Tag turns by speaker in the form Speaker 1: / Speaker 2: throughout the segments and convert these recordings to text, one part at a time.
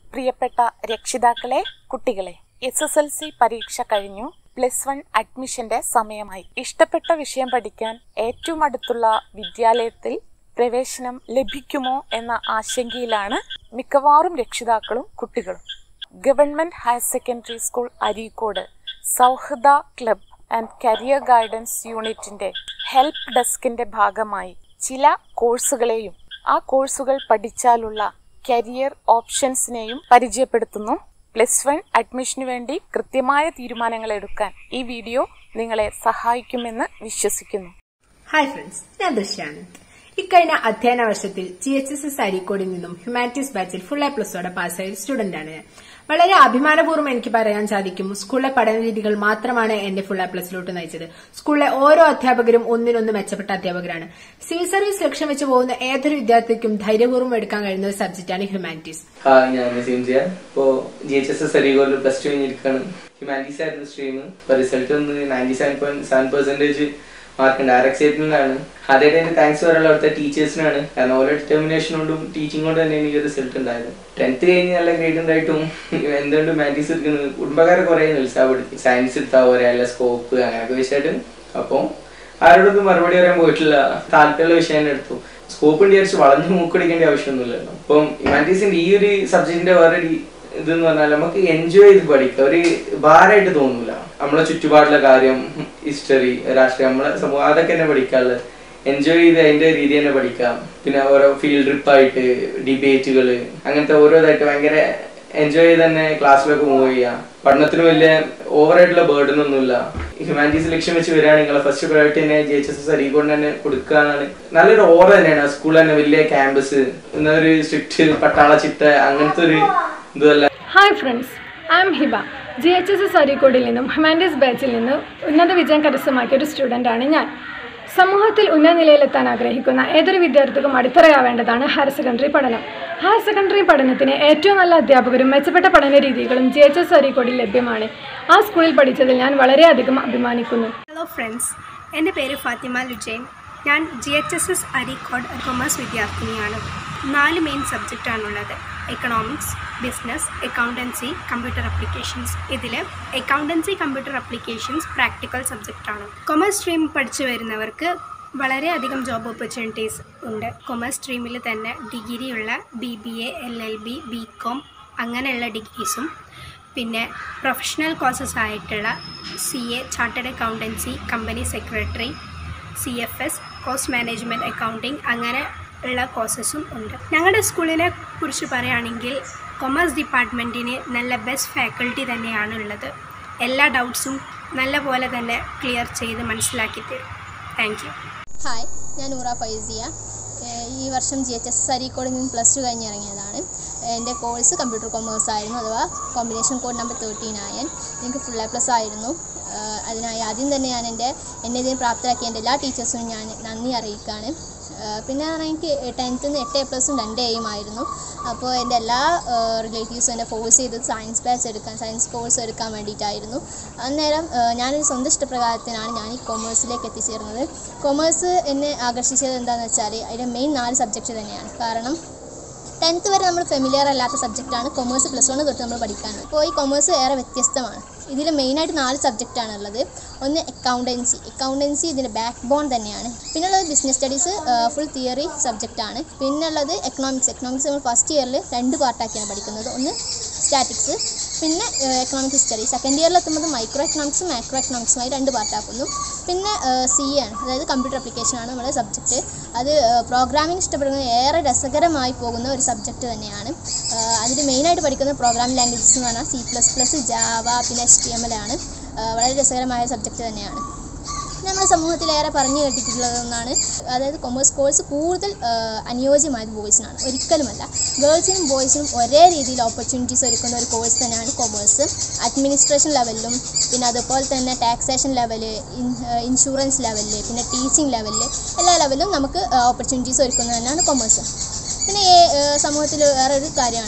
Speaker 1: പ്രിയപ്പെട്ട രക്ഷിതാക്കളെ കുട്ടികളെ എസ് എസ് എൽ സി പരീക്ഷ കഴിഞ്ഞു പ്ലസ് വൺ അഡ്മിഷന്റെ സമയമായി ഇഷ്ടപ്പെട്ട വിഷയം പഠിക്കാൻ ഏറ്റവും അടുത്തുള്ള വിദ്യാലയത്തിൽ പ്രവേശനം ലഭിക്കുമോ എന്ന ആശങ്കയിലാണ് മിക്കവാറും രക്ഷിതാക്കളും കുട്ടികളും government higher secondary school Areekode സൗഹൃദ ക്ലബ് ആൻഡ് കരിയർ ഗൈഡൻസ് യൂണിറ്റിന്റെ ഹെൽപ്പ് ഡെസ്കിന്റെ ഭാഗമായി ചില കോഴ്സുകളെയും ആ കോഴ്സുകൾ പഠിച്ചാലുള്ള കരിയർ ഓപ്ഷൻസിനെയും പരിചയപ്പെടുത്തുന്നു പ്ലസ് വൺ അഡ്മിഷന് വേണ്ടി കൃത്യമായ തീരുമാനങ്ങൾ എടുക്കാൻ ഈ വീഡിയോ നിങ്ങളെ സഹായിക്കുമെന്ന് വിശ്വസിക്കുന്നു
Speaker 2: ഹായ് ഫ്രണ്ട്സ് ഞാൻ ദൃശ്യാനന്ദ് ഇക്കഴിഞ്ഞ അധ്യയന വർഷത്തിൽ ജി എച്ച് എസ് എസ് അരീക്കോടിൽ നിന്നും ഹ്യൂമാനിറ്റീസ് ബാച്ചിൽ ഫുൾ എ പ്ലസോടെ പാസ്സായ സ്റ്റുഡന്റ് ആണ് ഞാൻ വളരെ അഭിമാനപൂർവ്വം എനിക്ക് പറയാൻ സാധിക്കും സ്കൂളിലെ പഠന രീതികൾ മാത്രമാണ് എന്റെ ഫുൾ എ പ്ലസിലോട്ട് നയിച്ചത് സ്കൂളിലെ ഓരോ അധ്യാപകരും ഒന്നിനൊന്ന് മെച്ചപ്പെട്ട അധ്യാപകരാണ് സിവിൽ സർവീസ് ലക്ഷ്യം വെച്ച് പോകുന്ന ഏതൊരു വിദ്യാർത്ഥിക്കും ധൈര്യപൂർവ്വം എടുക്കാൻ കഴിയുന്ന ഒരു സബ്ജക്റ്റാണ് ഹ്യൂമാനിറ്റീസ്
Speaker 3: ഹായ് ഞാൻ നസീം ജിയ ഇപ്പോ ജി എച്ച് എസ് എസ് അരീകോളിൽ പ്ലസ് ടു കഴിഞ്ഞിരിക്കുകയാണ് ഹ്യൂമാനിറ്റീസ് ആയിരുന്നു സ്ട്രീം ഇപ്പൊ റിസൾട്ട് വന്ന് ninety seven point seven percentage mark ഉണ്ട് ആർ എക്സൈറ്റ്മെന്റിലാണ് ആദ്യമായിട്ട് എനിക്ക് താങ്ക്സ് പറയാനുള്ള അവിടുത്തെ ടീച്ചേഴ്സിനാണ് കാരണം ഓരോ ഡിറ്റർമിനേഷൻ കൊണ്ടും ടീച്ചിങ് കൊണ്ട് തന്നെ എനിക്ക് റിസൾട്ട് ഉണ്ടായത് ടെൻത്ത് കഴിഞ്ഞ് നല്ല ഗ്രേഡ് ഉണ്ടായിട്ടും എന്തുകൊണ്ട് ഹ്യൂമാനിറ്റീസ് എടുക്കുന്നത് കുടുംബക്കാരെ കുറെ നിരുത്സാഹപ്പെടുത്തി സയൻസ് എടുത്താൽ പോരാ അല്ല സ്കോപ്പ് അങ്ങനെയൊക്കെ വിഷയമായിട്ട് അപ്പം ആരോടൊന്നും മറുപടി പറയാൻ പോയിട്ടില്ല താല്പര്യമുള്ള വിഷയം തന്നെ എടുത്തു സ്കോപ്പ് വിചാരിച്ച് വളഞ്ഞു മൂക്കടിക്കേണ്ട ആവശ്യമൊന്നുമില്ലല്ലോ അപ്പം ഹ്യൂമാനിറ്റീസിന്റെ ഈ ഒരു സബ്ജക്റ്റിന്റെ വേറെ ഒരു ഇതെന്ന് പറഞ്ഞാൽ നമുക്ക് എൻജോയ് ചെയ്ത് പഠിക്കാം ഒരു ഭാരമായിട്ട് തോന്നൂല നമ്മളെ ചുറ്റുപാടുള്ള കാര്യം ഹിസ്റ്ററി രാഷ്ട്രീയം നമ്മളെ സമൂഹം അതൊക്കെ തന്നെ പഠിക്കാനുള്ളത് എൻജോയ് ചെയ്ത് അതിന്റെ രീതി തന്നെ പഠിക്കാം പിന്നെ ഓരോ ഫീൽഡ് ട്രിപ്പ് ആയിട്ട് ഡിബേറ്റുകൾ അങ്ങനത്തെ ഓരോ ഇതായിട്ട് ഭയങ്കര എൻജോയ് ചെയ്ത് തന്നെ ക്ലാസ്സിലൊക്കെ മൂവ് ചെയ്യാം പഠനത്തിന് വലിയ ഓവറായിട്ടുള്ള ബേർഡൻ ഒന്നുമില്ല ഹ്യൂമാനിറ്റീസ് ലക്ഷ്യം വെച്ച് വരികയാണെങ്കിൽ നിങ്ങളെ ഫസ്റ്റ് പ്രയോറിറ്റി തന്നെ G H S S Areekode തന്നെ കൊടുക്കുക എന്നാണ് നല്ലൊരു ഓറ തന്നെയാണ് സ്കൂൾ തന്നെ വലിയ ക്യാമ്പസ് എന്നൊരു സ്ട്രിക്റ്റ് പട്ടാള ചിട്ട അങ്ങനത്തെ ഒരു ഇതല്ല
Speaker 4: hi friends I am Hiba G H S S അരീക്കോടിൽ നിന്നും ഹ്യൂമാനിറ്റീസ് ബാച്ചിൽ നിന്ന് ഉന്നത വിജയം കരസ്ഥമാക്കിയ ഒരു സ്റ്റുഡൻ്റാണ് ഞാൻ സമൂഹത്തിൽ ഉന്നത നിലയിലെത്താൻ ആഗ്രഹിക്കുന്ന ഏതൊരു വിദ്യാർത്ഥിക്കും അടിത്തറയാവേണ്ടതാണ് ഹയർ സെക്കൻഡറി പഠനം ഹയർ സെക്കൻഡറി പഠനത്തിന് ഏറ്റവും നല്ല അധ്യാപകരും മെച്ചപ്പെട്ട പഠന രീതികളും ജി എച്ച് എസ് അരീക്കോടിൽ ലഭ്യമാണ് ആ സ്കൂളിൽ പഠിച്ചതിൽ ഞാൻ വളരെയധികം അഭിമാനിക്കുന്നു
Speaker 5: ഹലോ ഫ്രണ്ട്സ് എൻ്റെ പേര് ഫാത്തിമ ലുജൈൻ ഞാൻ G H S S Areekode commerce വിദ്യാർത്ഥിനിയാണ് നാല് മെയിൻ സബ്ജക്റ്റാണുള്ളത് economics business accountancy computer applications ഇതിൽ അക്കൗണ്ടൻസി കമ്പ്യൂട്ടർ അപ്ലിക്കേഷൻസ് പ്രാക്ടിക്കൽ സബ്ജക്റ്റാണ് കൊമേഴ്സ് സ്ട്രീം പഠിച്ചു വരുന്നവർക്ക് വളരെയധികം ജോബ് ഓപ്പർച്യൂണിറ്റീസ് ഉണ്ട് കൊമേഴ്സ് സ്ട്രീമിൽ തന്നെ ഡിഗ്രിയുള്ള B B A L L B B com അങ്ങനെയുള്ള ഡിഗ്രീസും പിന്നെ പ്രൊഫഷണൽ കോഴ്സസ് ആയിട്ടുള്ള C A chartered accountancy company secretary C F S cost management accounting അങ്ങനെ ഉള്ള കോഴ്സസും ഉണ്ട് ഞങ്ങളുടെ സ്കൂളിനെ കുറിച്ച് പറയുകയാണെങ്കിൽ കൊമേഴ്സ് ഡിപ്പാർട്ട്മെൻറ്റിന് നല്ല ബെസ്റ്റ് ഫാക്കൽറ്റി തന്നെയാണ് ഉള്ളത് എല്ലാ ഡൗട്ട്സും നല്ല പോലെ തന്നെ ക്ലിയർ ചെയ്ത് മനസ്സിലാക്കി തരും താങ്ക് യു
Speaker 6: ഹായ് ഞാൻ നൂറ ഫൈസിയ ഏഹ് ഈ വർഷം ജി എച്ച് എസ് അരീക്കോടിൽ നിന്ന് പ്ലസ് ടു കഴിഞ്ഞിറങ്ങിയതാണ് എൻ്റെ കോഴ്സ് കമ്പ്യൂട്ടർ കൊമേഴ്സ് ആയിരുന്നു അഥവാ കോമ്പിനേഷൻ കോഡ് നമ്പർ തേർട്ടീൻ ആയൻ എനിക്ക് ഫുൾ എ പ്ലസ് ആയിരുന്നു ഏഹ് അതിനായി ആദ്യം തന്നെ ഞാൻ എൻ്റെ എന്നെ ഇതിന് പ്രാപ്തരാക്കിയ എൻ്റെ എല്ലാ ടീച്ചേഴ്സിനും ഞാൻ നന്ദി അറിയിക്കുകയാണ് ഏഹ് പിന്നെ പറഞ്ഞാൽ എനിക്ക് ടെൻത്തിൽ നിന്ന് എട്ട് എ പ്ലസും രണ്ട് എയും ആയിരുന്നു അപ്പോൾ എൻ്റെ എല്ലാ റിലേറ്റീവ്സും എന്നെ ഫോഴ്സ് ചെയ്തത് സയൻസ് ബാച്ച് എടുക്കാൻ സയൻസ് കോഴ്സ് എടുക്കാൻ വേണ്ടിയിട്ടായിരുന്നു അന്നേരം ഏഹ് ഞാനൊരു സ്വന്തം ഇഷ്ടപ്രകാരത്തിനാണ് ഞാൻ ഈ കൊമേഴ്സിലേക്ക് എത്തിച്ചേർന്നത് കൊമേഴ്സ് എന്നെ ആകർഷിച്ചത് എന്താണെന്ന് വെച്ചാൽ അതിൻ്റെ മെയിൻ നാല് സബ്ജക്റ്റ് തന്നെയാണ് കാരണം ടെൻത്ത് വരെ നമ്മൾ ഫെമിലിയർ അല്ലാത്ത സബ്ജക്റ്റാണ് കൊമേഴ്സ് പ്ലസ് വൺ തൊട്ട് നമ്മൾ പഠിക്കാൻ അപ്പോൾ ഈ കൊമേഴ്സ് ഏറെ വ്യത്യസ്തമാണ് ഇതിൽ മെയിനായിട്ട് നാല് സബ്ജക്റ്റാണ് ഉള്ളത് ഒന്ന് അക്കൗണ്ടൻസി അക്കൗണ്ടൻസി ഇതിൻ്റെ ബാക്ക് ബോൺ തന്നെയാണ് പിന്നുള്ളത് ബിസിനസ് സ്റ്റഡീസ് ഫുൾ തിയറി സബ്ജക്റ്റാണ് പിന്നുള്ളത് എക്കണോമിക്സ് എക്കണോമിക്സ് നമ്മൾ ഫസ്റ്റ് ഇയറിൽ രണ്ട് പാർട്ടാക്കിയാണ് പഠിക്കുന്നത് ഒന്ന് സ്റ്റാറ്റിക്സ് പിന്നെ എക്കണോമിക് ഹിസ്റ്ററി സെക്കൻഡ് ഇയറിൽ എത്തുമ്പോൾ മൈക്രോ എക്കണോമിക്സും മാക്രോ എക്കണോമിക്സുമായി രണ്ട് പാർട്ടാക്കുന്നു പിന്നെ സി ആണ് അതായത് കമ്പ്യൂട്ടർ ആപ്ലിക്കേഷനാണ് നമ്മുടെ സബ്ജക്റ്റ് അത് പ്രോഗ്രാമിംഗ് ഇഷ്ടപ്പെടുന്നത് ഏറെ രസകരമായി പോകുന്ന ഒരു സബ്ജക്റ്റ് തന്നെയാണ് അതിൽ മെയിനായിട്ട് പഠിക്കുന്ന പ്രോഗ്രാമിംഗ് ലാംഗ്വേജസ് എന്ന് പറഞ്ഞാൽ സി പ്ലസ് പ്ലസ് ജാവ പിന്നെ എച്ച് ടി എം എൽ ആണ് ആ, വളരെ രസകരമായ സബ്ജക്റ്റ് തന്നെയാണ് നമ്മുടെ സമൂഹത്തിലേറെ പറഞ്ഞു കേട്ടിട്ടുള്ളത് ഒന്നാണ് അതായത് കൊമേഴ്സ് കോഴ്സ് കൂടുതൽ ആ, അനുയോജ്യമായത് ബോയ്സിനാണ് ഒരിക്കലുമല്ല ഗേൾസിനും ബോയ്സിനും ഒരേ രീതിയിൽ ഓപ്പർച്യൂണിറ്റീസ് ഒരുക്കുന്ന ഒരു കോഴ്സ് തന്നെയാണ് കൊമേഴ്സ് അഡ്മിനിസ്ട്രേഷൻ ലെവലിലും പിന്നെ അതുപോലെ തന്നെ ടാക്സേഷൻ ലെവല് ഇൻഷുറൻസ് ലെവലിൽ പിന്നെ ടീച്ചിങ് ലെവലിൽ എല്ലാ ലെവലിലും നമുക്ക് ഓപ്പർച്യൂണിറ്റീസ് ഒരുക്കുന്നത് തന്നെയാണ് കൊമേഴ്സ് പിന്നെ ഈ സമൂഹത്തിൽ വേറെ ഒരു കാര്യമാണ്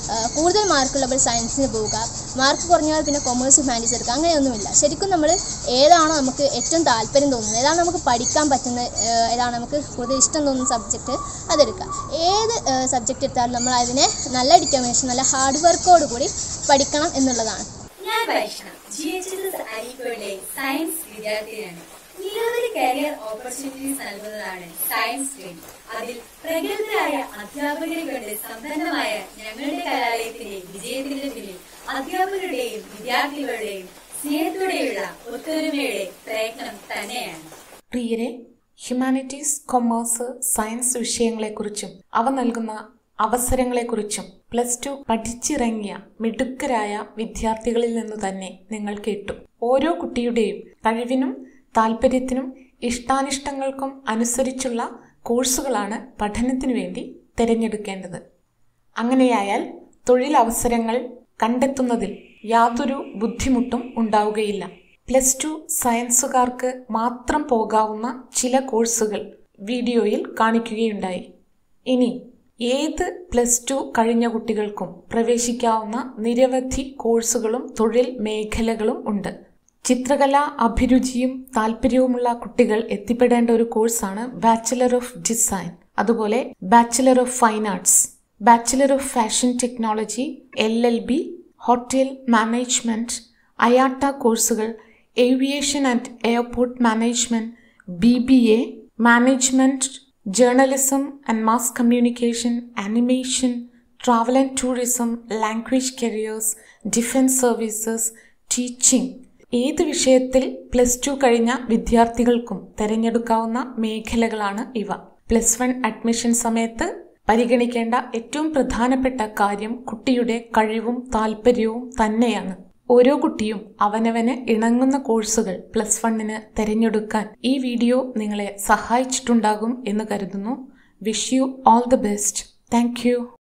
Speaker 6: ആ, കൂടുതൽ മാർക്കുള്ളവർ സയൻസിന് പോവുക മാർക്ക് കുറഞ്ഞവർ പിന്നെ കൊമേഴ്സ് ഹ്യൂമാനിറ്റീസ് എടുക്കുക അങ്ങനെയൊന്നുമില്ല ശരിക്കും നമ്മൾ ഏതാണോ നമുക്ക് ഏറ്റവും താല്പര്യം തോന്നുന്നത് ഏതാണ് നമുക്ക് പഠിക്കാൻ പറ്റുന്ന ആ, ഏതാണ് നമുക്ക് കൂടുതൽ ഇഷ്ടം തോന്നുന്ന സബ്ജക്റ്റ് അതെടുക്കുക ഏത് സബ്ജക്റ്റ് എടുത്താലും നമ്മൾ അതിനെ നല്ല ഡിറ്റർമിനേഷൻ നല്ല ഹാർഡ് വർക്കോട് കൂടി പഠിക്കണം എന്നുള്ളതാണ്
Speaker 7: ഞാൻ Vaishnav G H S S അരീക്കോടിലെ സയൻസ് വിദ്യാർത്ഥിയാണ് നിരവധി കരിയർ ഓപ്പർച്യൂണിറ്റീസ് നൽകുന്നതാണ് സയൻസ് സ്ട്രീം അതിൽ പ്രഗത്ഭരായ അധ്യാപകരെ കൊണ്ട് സമ്പന്നമായ ഞങ്ങളുടെ കലാലയത്തിന്റെ വിജയത്തിന്റെ പിന്നിൽ അധ്യാപകരുടെയും വിദ്യാർത്ഥികളുടെയും സ്നേഹത്തോടെയുള്ള ഒത്തൊരുമയുടെ പ്രയത്നം തന്നെയാണ്
Speaker 1: പ്രിയരെ ഹ്യൂമാനിറ്റീസ് കൊമേഴ്സ് സയൻസ് വിഷയങ്ങളെക്കുറിച്ചും അവ നൽകുന്ന അവസരങ്ങളെക്കുറിച്ചും പ്ലസ് ടു പഠിച്ചിറങ്ങിയ മിടുക്കരായ വിദ്യാർത്ഥികളിൽ നിന്ന് തന്നെ നിങ്ങൾ കേട്ടു ഓരോ കുട്ടിയുടെയും കഴിവിനും താല്പര്യത്തിനും ഇഷ്ടാനിഷ്ടങ്ങൾക്കും അനുസരിച്ചുള്ള കോഴ്സുകളാണ് പഠനത്തിനു വേണ്ടി തിരഞ്ഞെടുക്കേണ്ടത് അങ്ങനെയായാൽ തൊഴിലവസരങ്ങൾ കണ്ടെത്തുന്നതിൽ യാതൊരു ബുദ്ധിമുട്ടും ഉണ്ടാവുകയില്ല പ്ലസ് ടു സയൻസുകാർക്ക് മാത്രം പോകാവുന്ന ചില കോഴ്സുകൾ വീഡിയോയിൽ കാണിക്കുകയുണ്ടായി ഇനി ഏത് പ്ലസ് ടു കഴിഞ്ഞ കുട്ടികൾക്കും പ്രവേശിക്കാവുന്ന നിരവധി കോഴ്സുകളും തൊഴിൽ മേഖലകളും ഉണ്ട് ചിത്രകല അഭിരുചിയും താല്പര്യവുമുള്ള കുട്ടികൾ എത്തിപ്പെടേണ്ട ഒരു കോഴ്സാണ് ബാച്ചിലർ ഓഫ് ഡിസൈൻ അതുപോലെ bachelor of fine arts bachelor of fashion technology L L B hotel management IATA കോഴ്സുകൾ aviation and airport management B B A management journalism and mass communication animation travel and tourism language careers defence services teaching ഏത് വിഷയത്തിൽ plus two കഴിഞ്ഞ വിദ്യാർത്ഥികൾക്കും തിരഞ്ഞെടുക്കാവുന്ന മേഖലകളാണ് ഇവ plus one admission സമയത്ത് പരിഗണിക്കേണ്ട ഏറ്റവും പ്രധാനപ്പെട്ട കാര്യം കുട്ടിയുടെ കഴിവും താല്പര്യവും തന്നെയാണ് ഓരോ കുട്ടിയും അവനവന് ഇണങ്ങുന്ന കോഴ്സുകൾ പ്ലസ് വണ്ണിന് തിരഞ്ഞെടുക്കാൻ ഈ വീഡിയോ നിങ്ങളെ സഹായിച്ചിട്ടുണ്ടാകും എന്ന് കരുതുന്നു wish you all the best thank U